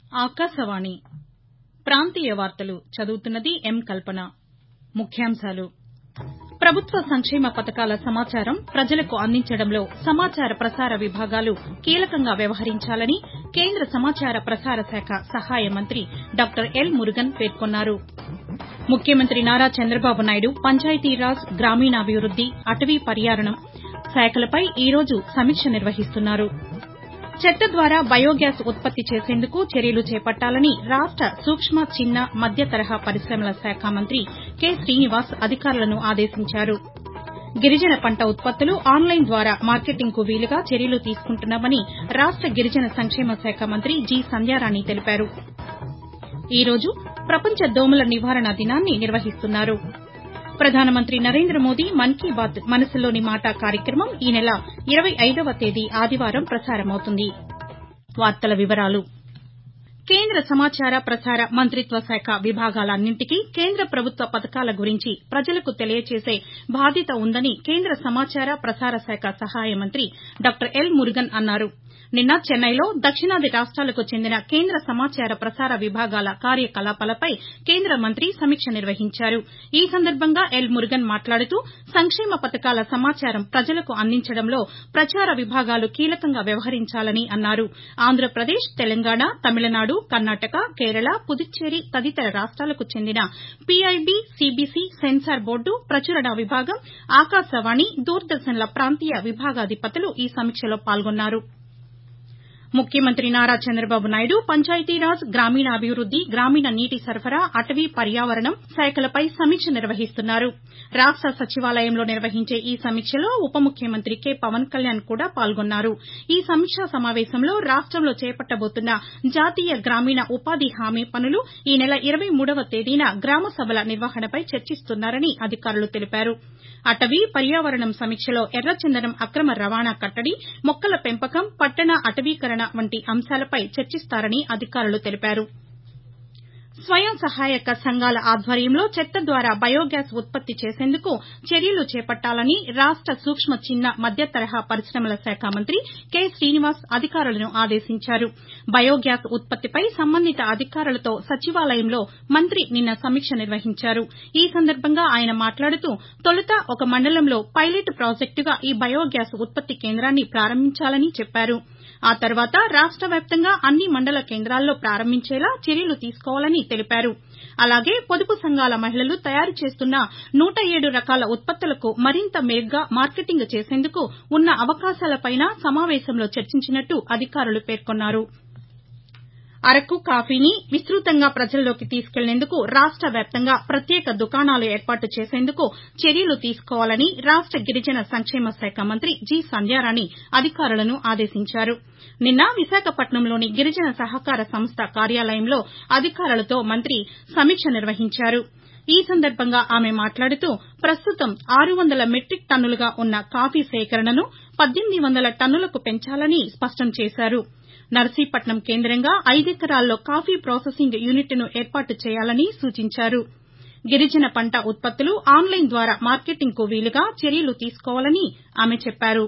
ఆకాశవాణి ప్రాంతీయ వార్తలు చదువుతున్నది ఎం కల్పన ముఖ్యాంశాలు ప్రభుత్వ సంక్షేమ పథకాల సమాచారం ప్రజలకు అందించడంలో సమాచార ప్రసార విభాగాలు కీలకంగా వ్యవహరించాలని కేంద్ర సమాచార ప్రసార శాఖ సహాయ మంత్రి డాక్టర్ ఎల్ మురుగన్ పేర్కొన్నారు ముఖ్యమంత్రి నారా చంద్రబాబు నాయుడు పంచాయతీరాజ్ గ్రామీణాభివృద్ది అటవీ పర్యావరణం శాఖలపై ఈ రోజు సమీక్ష నిర్వహిస్తున్నారు చెత్త ద్వారా బయోగ్యాస్ ఉత్పత్తి చేసేందుకు చర్యలు చేపట్టాలని రాష్ట సూక్ష్మ చిన్న మధ్య తరహా పరిశమల శాఖ మంత్రి కె శ్రీనివాస్ అధికారులను ఆదేశించారు గిరిజన పంట ఉత్పత్తులు ఆన్లైన్ ద్వారా మార్కెటింగ్కు వీలుగా చర్యలు తీసుకుంటున్నామని రాష్ట గిరిజన సంక్షేమ శాఖ మంత్రి జి సంధ్యారాణి తెలిపారు ఈ రోజు ప్రపంచ దోమల నివారణ దినాన్ని నిర్వహిస్తున్నారు ప్రధానమంత్రి నరేంద్ర మోదీ మన్ కీ బాత్ మనసులోని మాట కార్యక్రమం ఈ నెల ఇరవై ఐదవ తేదీ ఆదివారం ప్రసారమవుతుంది కేంద్ర సమాచార ప్రసార మంతిత్వ శాఖ విభాగాలన్నింటికీ కేంద్ర ప్రభుత్వ పథకాల గురించి ప్రజలకు తెలియచేసే బాధ్యత ఉందని కేంద్ర సమాచార ప్రసార శాఖ సహాయ మంత్రి డాక్టర్ ఎల్ మురుగన్ అన్నారు నిన్న చెన్నైలో దక్షిణాది రాష్ట్రాలకు చెందిన కేంద్ర సమాచార ప్రసార విభాగాల కార్యకలాపాలపై కేంద్ర మంత్రి సమీక్ష నిర్వహించారు ఈ సందర్భంగా ఎల్ మురుగన్ మాట్లాడుతూ సంక్షేమ పథకాల సమాచారం ప్రజలకు అందించడంలో ప్రచార విభాగాలు కీలకంగా వ్యవహరించాలని అన్నారు ఆంధ్రప్రదేశ్ తెలంగాణ తమిళనాడు కర్ణాటక కేరళ పుదుచ్చేరి తదితర రాష్ట్రాలకు చెందిన పీఐబీ సీబీసీ సెన్సార్ బోర్డు ప్రచురణ విభాగం ఆకాశవాణి దూరదర్శన్ల ప్రాంతీయ విభాగాధిపతులు ఈ సమీక్షలో పాల్గొన్నారు ముఖ్యమంత్రి నారా చంద్రబాబు నాయుడు పంచాయతీరాజ్ గ్రామీణాభివృద్ది గ్రామీణ నీటి సరఫరా అటవీ పర్యావరణం శాఖలపై సమీక్ష నిర్వహిస్తున్నారు రాష్ట సచివాలయంలో నిర్వహించే ఈ సమీక్షలో ఉప ముఖ్యమంత్రి కె పవన్ కళ్యాణ్ కూడా పాల్గొన్నారు ఈ సమీక్షా సమావేశంలో రాష్టంలో చేపట్టబోతున్న జాతీయ గ్రామీణ ఉపాధి హామీ పనులు ఈ నెల ఇరవై మూడవ తేదీన గ్రామ సభల నిర్వహణపై చర్చిస్తున్నారని అధికారులు తెలిపారు అటవీ పర్యావరణం సమీక్షలో ఎర్రచందనం అక్రమ రవాణా కట్టడి మొక్కల పెంపకం పట్టణ అటవీకరణ వంటి అంశాలపై చర్చిస్తారని అధికారులు తెలిపారు స్వయం సహాయక సంఘాల ఆధ్వర్యంలో చెత్త ద్వారా బయోగ్యాస్ ఉత్పత్తి చేసేందుకు చర్యలు చేపట్టాలని రాష్ట సూక్ష్మ చిన్న మధ్య తరహా పరిశమల శాఖ మంత్రి కె శ్రీనివాస్ అధికారులను ఆదేశించారు బయోగ్యాస్ ఉత్పత్తిపై సంబంధిత అధికారులతో సచివాలయంలో మంత్రి నిన్న సమీక్ష నిర్వహించారు ఈ సందర్భంగా ఆయన మాట్లాడుతూ తొలుత ఒక మండలంలో పైలట్ ప్రాజెక్టుగా ఈ బయోగ్యాస్ ఉత్పత్తి కేంద్రాన్ని ప్రారంభించాలని చెప్పారు ఆ తర్వాత రాష్ట వ్యాప్తంగా అన్ని మండల కేంద్రాల్లో ప్రారంభించేలా చర్యలు తీసుకోవాలని తెలిపారు అలాగే పొదుపు సంఘాల మహిళలు తయారు చేస్తున్న నూట ఏడు రకాల ఉత్పత్తులకు మరింత మెరుగ్గా మార్కెటింగ్ చేసేందుకు ఉన్న అవకాశాలపైనా సమావేశంలో చర్చించినట్టు అధికారులు పేర్కొన్నారు అరకు కాఫీని విస్తృతంగా ప్రజల్లోకి తీసుకెళ్లేందుకు రాష్ట వ్యాప్తంగా ప్రత్యేక దుకాణాలు ఏర్పాటు చేసేందుకు చర్యలు తీసుకోవాలని రాష్ట గిరిజన సంక్షేమ శాఖ మంత్రి జి సంధ్యారాణి అధికారులను ఆదేశించారు నిన్న విశాఖపట్నంలోని గిరిజన సహకార సంస్థ కార్యాలయంలో అధికారులతో మంత్రి సమీక్ష నిర్వహించారు ఈ సందర్భంగా ఆమె మాట్లాడుతూ ప్రస్తుతం ఆరు వందల మెట్రిక్ టన్నులుగా ఉన్న కాఫీ సేకరణను పద్దెనిమిది వందల టన్నులకు పెంచాలని స్పష్టం చేశారు నర్సీపట్నం కేంద్రంగా ఐదెకరాల్లో కాఫీ ప్రాసెసింగ్ యూనిట్ను ఏర్పాటు చేయాలని సూచించారు గిరిజన పంట ఉత్పత్తులు ఆన్లైన్ ద్వారా మార్కెటింగ్కు వీలుగా చర్యలు తీసుకోవాలని ఆమె చెప్పారు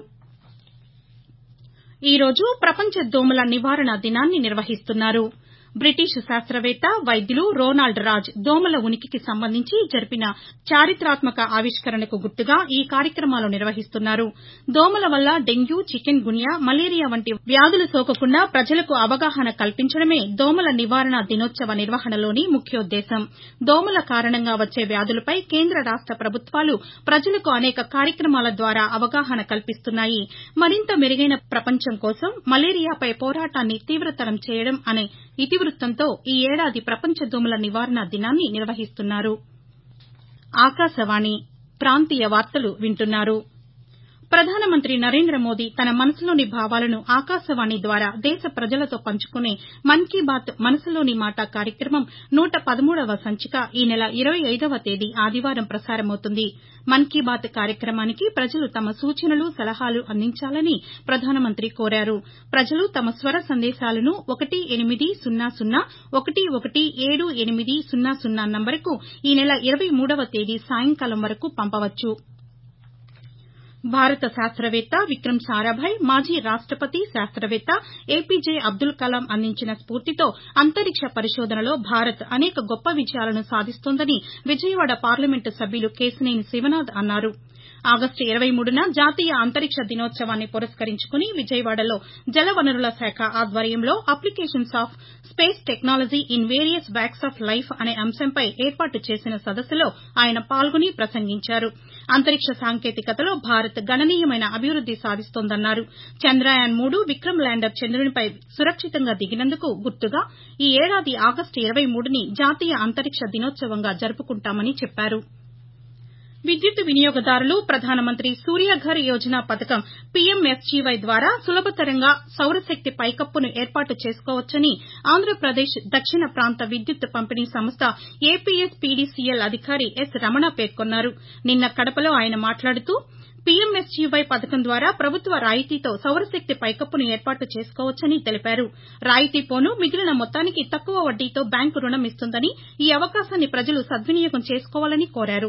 ఈ రోజు ప్రపంచ దోమల నివారణ దినాన్ని నిర్వహిస్తున్నారు బ్రిటిష్ శాస్త్రవేత్త వైద్యులు రోనాల్డ్ రాజ్ దోమల ఉనికికి సంబంధించి జరిపిన చారిత్రాత్మక ఆవిష్కరణకు గుర్తుగా ఈ కార్యక్రమాలు నిర్వహిస్తున్నారు దోమల వల్ల డెంగ్యూ చికెన్ గున్యా మలేరియా వంటి వ్యాధులు సోకకుండా ప్రజలకు అవగాహన కల్పించడమే దోమల నివారణ దినోత్సవ నిర్వహణలోని ముఖ్యోద్దేశం దోమల కారణంగా వచ్చే వ్యాధులపై కేంద్ర రాష్ట ప్రభుత్వాలు ప్రజలకు అనేక కార్యక్రమాల ద్వారా అవగాహన కల్పిస్తున్నాయి మరింత మెరుగైన ప్రపంచం కోసం మలేరియాపై పోరాటాన్ని తీవ్రతరం చేయడం అనే ఇతివృత్తంతో ఈ ఏడాది ప్రపంచ దోమల నివారణ దినాన్ని నిర్వహిస్తున్నారు ఆకాశవాణి ప్రాంతీయ వార్తలు వింటున్నారు ప్రధానమంత్రి నరేంద్ర మోదీ తన మనసులోని భావాలను ఆకాశవాణి ద్వారా దేశ ప్రజలతో పంచుకునే మన్ కీ బాత్ మనసులోని మాట కార్యక్రమం నూట పదమూడవ సంచిక ఈ నెల ఇరవై ఐదవ తేదీ ఆదివారం ప్రసారమవుతుంది మన్ కీ బాత్ కార్యక్రమానికి ప్రజలు తమ సూచనలు సలహాలు అందించాలని ప్రధానమంత్రి కోరారు ప్రజలు తమ స్వర సందేశాలను ఒకటి ఎనిమిది సున్నా సున్నా ఒకటి ఒకటి ఏడు ఎనిమిది సున్నా సున్నా నంబరుకు ఈ నెల ఇరవై మూడవ తేదీ సాయంకాలం వరకు పంపవచ్చు భారత శాస్త్రవేత్త విక్రమ్ సారాభాయ్ మాజీ రాష్టపతి శాస్త్రవేత్త ఏపీజే అబ్దుల్ కలాం అందించిన స్పూర్తితో అంతరిక్ష పరిశోధనలో భారత్ అనేక గొప్ప విజయాలను సాధిస్తోందని విజయవాడ పార్లమెంటు సభ్యులు కేశినేని శివనాథ్ అన్నారు ఆగస్టు ఇరవై మూడున జాతీయ అంతరిక్ష దినోత్సవాన్ని పురస్కరించుకుని విజయవాడలో జలవనరుల శాఖ ఆధ్వర్యంలో applications of space technology in various walks of life అనే అంశంపై ఏర్పాటు చేసిన సదస్సులో ఆయన పాల్గొని ప్రసంగించారు అంతరిక్ష సాంకేతికతలో భారత్ గణనీయమైన అభివృద్ది సాధిస్తోందన్నారు చంద్రయాన్ మూడు విక్రమ్ ల్యాండర్ చంద్రునిపై సురక్షితంగా దిగినందుకు గుర్తుగా ఈ ఏడాది ఆగస్టు ఇరవై మూడుని జాతీయ అంతరిక్ష దినోత్సవంగా జరుపుకుంటామని చెప్పారు విద్యుత్ వినియోగదారులు ప్రధానమంత్రి సూర్యఘర్ యోజన పథకం పీఎంఎస్జీవై ద్వారా సులభతరంగా సౌరశక్తి పైకప్పును ఏర్పాటు చేసుకోవచ్చని ఆంధ్రప్రదేశ్ దక్షిణ ప్రాంత విద్యుత్ పంపిణీ సంస్థ ఏపీఎస్పీడీసీఎల్ అధికారి ఎస్ రమణ పేర్కొన్నారు నిన్న కడపలో ఆయన మాట్లాడుతూ పీఎంఎస్జీవై పథకం ద్వారా ప్రభుత్వ రాయితీతో సౌరశక్తి పైకప్పును ఏర్పాటు చేసుకోవచ్చని తెలిపారు రాయితీ పోను మిగిలిన మొత్తానికి తక్కువ వడ్డీతో బ్యాంకు రుణం ఇస్తుందని ఈ అవకాశాన్ని ప్రజలు సద్వినియోగం చేసుకోవాలని కోరారు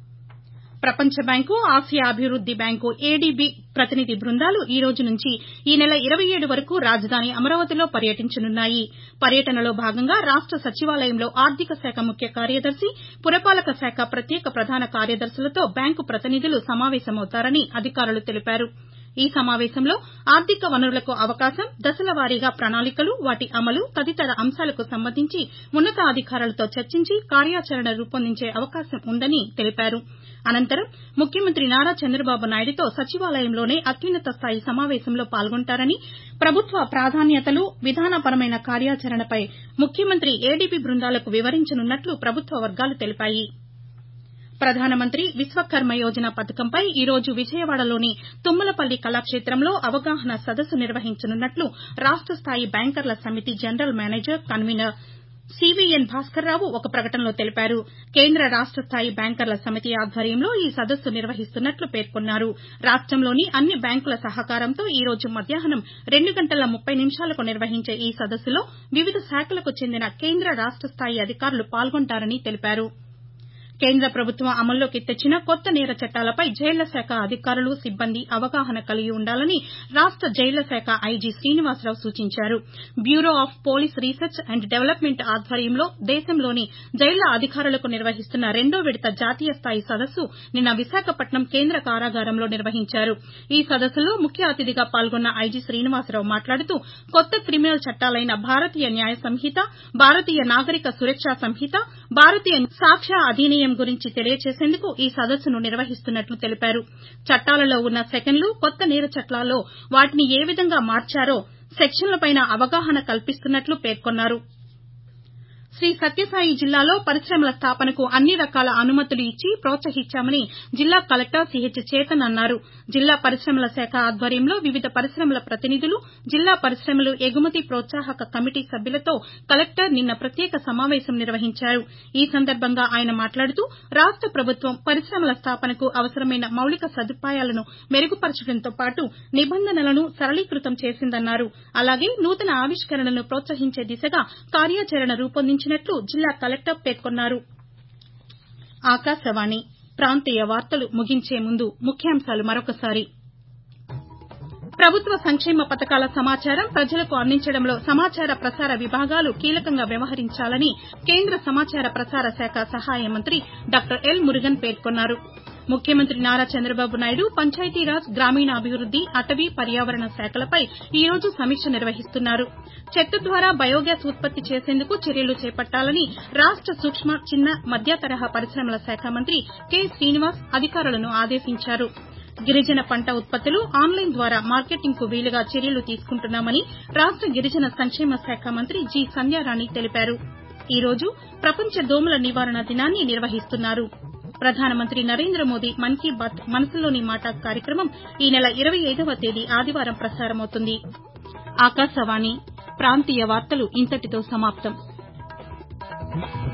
ప్రపంచ బ్యాంకు ఆసియా అభివృద్ది బ్యాంకు ఏడీబీ ప్రతినిధి బృందాలు ఈ రోజు నుంచి ఈ నెల ఇరవై ఏడు వరకు రాజధాని అమరావతిలో పర్యటించనున్నాయి పర్యటనలో భాగంగా రాష్ట సచివాలయంలో ఆర్థిక శాఖ ముఖ్య కార్యదర్శి పురపాలక శాఖ ప్రత్యేక ప్రధాన కార్యదర్శులతో బ్యాంకు ప్రతినిధులు సమావేశమవుతారని అధికారులు తెలిపారు ఈ సమావేశంలో ఆర్థిక వనరులకు అవకాశం దశల వారీగా ప్రణాళికలు వాటి అమలు తదితర అంశాలకు సంబంధించి ఉన్నతాధికారులతో చర్చించి కార్యాచరణ రూపొందించే అవకాశం ఉందని తెలిపారు అనంతరం ముఖ్యమంత్రి నారా చంద్రబాబు నాయుడుతో సచివాలయంలోనే అత్యున్నత స్థాయి సమావేశంలో పాల్గొంటారని ప్రభుత్వ ప్రాధాన్యతలు విధానపరమైన కార్యాచరణపై ముఖ్యమంత్రి ఏడీబీ బృందాలకు వివరించనున్నట్లు ప్రభుత్వ వర్గాలు తెలిపాయి ప్రధానమంత్రి విశ్వకర్మ యోజన పథకంపై ఈ రోజు విజయవాడలోని తుమ్మలపల్లి కళాక్షేత్రంలో అవగాహన సదస్సు నిర్వహించనున్నట్లు రాష్ట స్థాయి బ్యాంకర్ల సమితి general manager convener C V N Bhaskar Rao ఒక ప్రకటనలో తెలిపారు కేంద్ర రాష్ట స్థాయి బ్యాంకర్ల సమితి ఆధ్వర్యంలో ఈ సదస్సు నిర్వహిస్తున్నట్లు పేర్కొన్నారు రాష్టంలోని అన్ని బ్యాంకుల సహకారంతో ఈ రోజు మధ్యాహ్నం రెండు గంటల ముప్పై నిమిషాలకు నిర్వహించే ఈ సదస్సులో వివిధ శాఖలకు చెందిన కేంద్ర రాష్ట స్థాయి అధికారులు పాల్గొంటారని తెలిపారు కేంద్ర ప్రభుత్వం అమల్లోకి తెచ్చిన కొత్త నేర చట్టాలపై జైళ్ల శాఖ అధికారులు సిబ్బంది అవగాహన కలిగి ఉండాలని రాష్ట జైళ్ల శాఖ ఐజీ శ్రీనివాసరావు సూచించారు bureau of police research and development ఆధ్వర్యంలో దేశంలోని జైళ్ల అధికారులకు నిర్వహిస్తున్న రెండో విడత జాతీయ స్థాయి సదస్సు నిన్న విశాఖపట్నం కేంద్ర కారాగారంలో నిర్వహించారు ఈ సదస్సులో ముఖ్య అతిథిగా పాల్గొన్న ఐజీ శ్రీనివాసరావు మాట్లాడుతూ కొత్త క్రిమినల్ చట్టాలైన భారతీయ న్యాయ సంహిత భారతీయ నాగరిక సురక్షా సంహిత భారతీయ సాక్ష్య అధినియం గురించి తెలియచేసేందుకు ఈ సదస్సును నిర్వహిస్తున్నట్లు తెలిపారు చట్టాలలో ఉన్న సెక్షన్లు కొత్త నేర చట్టాల్లో వాటిని ఏ విధంగా మార్చారో సెక్షన్లపైన అవగాహన కల్పిస్తున్నట్లు పేర్కొన్నారు శ్రీ సత్యసాయి జిల్లాలో పరిశ్రమల స్థాపనకు అన్ని రకాల అనుమతులు ఇచ్చి ప్రోత్సహించామని జిల్లా కలెక్టర్ సిహెచ్ చేతన్ అన్నారు జిల్లా పరిశ్రమల శాఖ ఆధ్వర్యంలో వివిధ పరిశ్రమల ప్రతినిధులు జిల్లా పరిశ్రమలు ఎగుమతి ప్రోత్సాహక కమిటీ సభ్యులతో కలెక్టర్ నిన్న ప్రత్యేక సమావేశం నిర్వహించారు ఈ సందర్భంగా ఆయన మాట్లాడుతూ రాష్ట ప్రభుత్వం పరిశ్రమల స్థాపనకు అవసరమైన మౌలిక సదుపాయాలను మెరుగుపరచడంతో పాటు నిబంధనలను సరళీకృతం చేసిందన్నారు అలాగే నూతన ఆవిష్కరణలను ప్రోత్సహించే దిశగా కార్యాచరణ రూపొందించినట్లు జిల్లా కలెక్టర్ పేర్కొన్నారు ఆకాశవాణి ప్రాంతీయ వార్తలు ముగించే ముందు ముఖ్యాంశాలు మరొకసారి ప్రభుత్వ సంక్షేమ పథకాల సమాచారం ప్రజలకు అందించడంలో సమాచార ప్రసార విభాగాలు కీలకంగా వ్యవహరించాలని కేంద్ర సమాచార ప్రసార శాఖ సహాయ మంత్రి డాక్టర్ ఎల్ మురుగన్ పేర్కొన్నారు ముఖ్యమంత్రి నారా చంద్రబాబు నాయుడు పంచాయతీరాజ్ గ్రామీణాభివృద్ది అటవీ పర్యావరణ శాఖలపై ఈ రోజు సమీక్ష నిర్వహిస్తున్నారు చెత్త ద్వారా బయోగ్యాస్ ఉత్పత్తి చేసేందుకు చర్యలు చేపట్టాలని రాష్ట సూక్ష్మ చిన్న మధ్య తరహా పరిశ్రమల శాఖ మంత్రి కె శ్రీనివాస్ అధికారులను ఆదేశించారు గిరిజన పంట ఉత్పత్తులు ఆన్లైన్ ద్వారా మార్కెటింగ్ కు వీలుగా చర్యలు తీసుకుంటున్నామని రాష్ట గిరిజన సంక్షేమ శాఖ మంత్రి జి సంధ్యారాణి తెలిపారు ఈ రోజు ప్రపంచ దోమల నివారణ దినాన్ని నిర్వహిస్తున్నారు ప్రధానమంత్రి నరేంద్ర మోదీ మన్ కీ బాత్ మనసులోని మాట కార్యక్రమం ఈ నెల ఇరవై ఐదవ తేదీ ఆదివారం ప్రసారమవుతుంది ఆకాశవాణి ప్రాంతీయ వార్తలు ఇంతటితో సమాప్తం